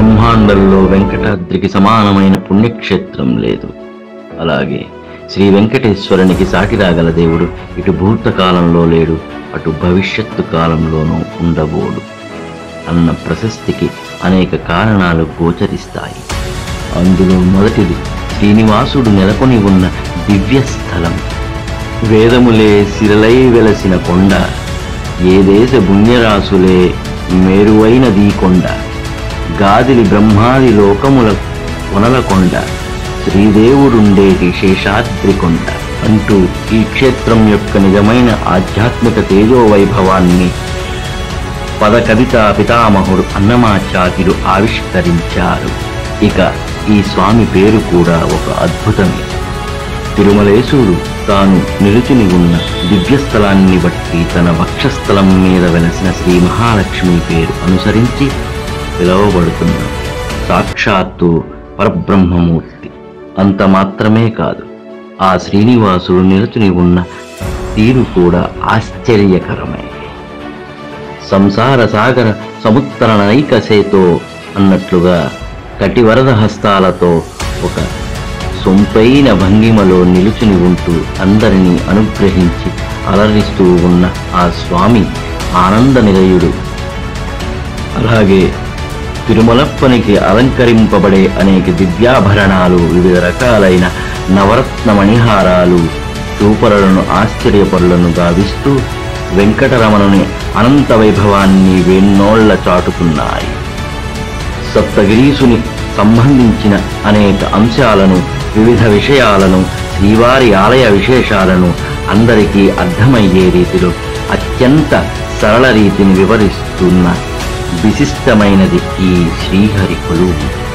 బ్రహ్మాండంలో వెంకటాద్రికి సమానమైన పుణ్యక్షేత్రం లేదు అలాగే శ్రీ వెంకటేశ్వరునికి సాటి రాగల దేవుడు ఇటు భూతకాలంలో లేడు అటు భవిష్యత్తు కాలంలోనూ ఉండబోడు అన్న ప్రశస్తికి అనేక కారణాలు గోచరిస్తాయి అందులో మొదటిది శ్రీనివాసుడు నెలకొని ఉన్న దివ్య స్థలం వేదములే శిరలై వెలసిన కొండ ఏ దేశ పుణ్యరాసులే మేరువైనదీ కొండ గాదిలి బ్రహ్మాది లోకముల కొనల కొండ శ్రీదేవుడుండేటి శేషాద్రి కొండ అంటూ ఈ క్షేత్రం యొక్క నిజమైన ఆధ్యాత్మిక తేజో వైభవాన్ని పద కవితా పితామహుడు అన్నమాచార్యులు ఆవిష్కరించారు ఇక ఈ స్వామి పేరు కూడా ఒక అద్భుతమే తిరుమలేశుడు తాను నిలుచుని ఉన్న దివ్యస్థలాన్ని బట్టి తన వక్షస్థలం మీద వెలసిన శ్రీ మహాలక్ష్మి పేరు అనుసరించి పిలువబడుతున్న సాక్షాత్తు పరబ్రహ్మమూర్తి అంత మాత్రమే కాదు ఆ శ్రీనివాసుడు నిలుచుని ఉన్న తీరు కూడా ఆశ్చర్యకరమే సంసార సాగర సముత్తరణైక సేతో అన్నట్లుగా కటివరద హస్తాలతో ఒక సొంపైన భంగిమలో నిలుచుని ఉంటూ అందరినీ అనుగ్రహించి అలరిస్తూ ఉన్న ఆ స్వామి ఆనంద నిలయుడు అలాగే తిరుమలప్పనికి అలంకరింపబడే అనేక దివ్యాభరణాలు వివిధ రకాలైన నవరత్న మణిహారాలు చూపరులను ఆశ్చర్యపరులను గావిస్తూ వెంకటరమణుని అనంత వైభవాన్ని వెన్నోళ్ల చాటుతున్నాయి సప్తగిరీసుని సంబంధించిన అనేక అంశాలను వివిధ విషయాలను శ్రీవారి ఆలయ విశేషాలను అందరికీ అర్థమయ్యే రీతిలో అత్యంత సరళ రీతిని వివరిస్తున్న విశిష్టమైనది ఈ శ్రీహరి కొలువు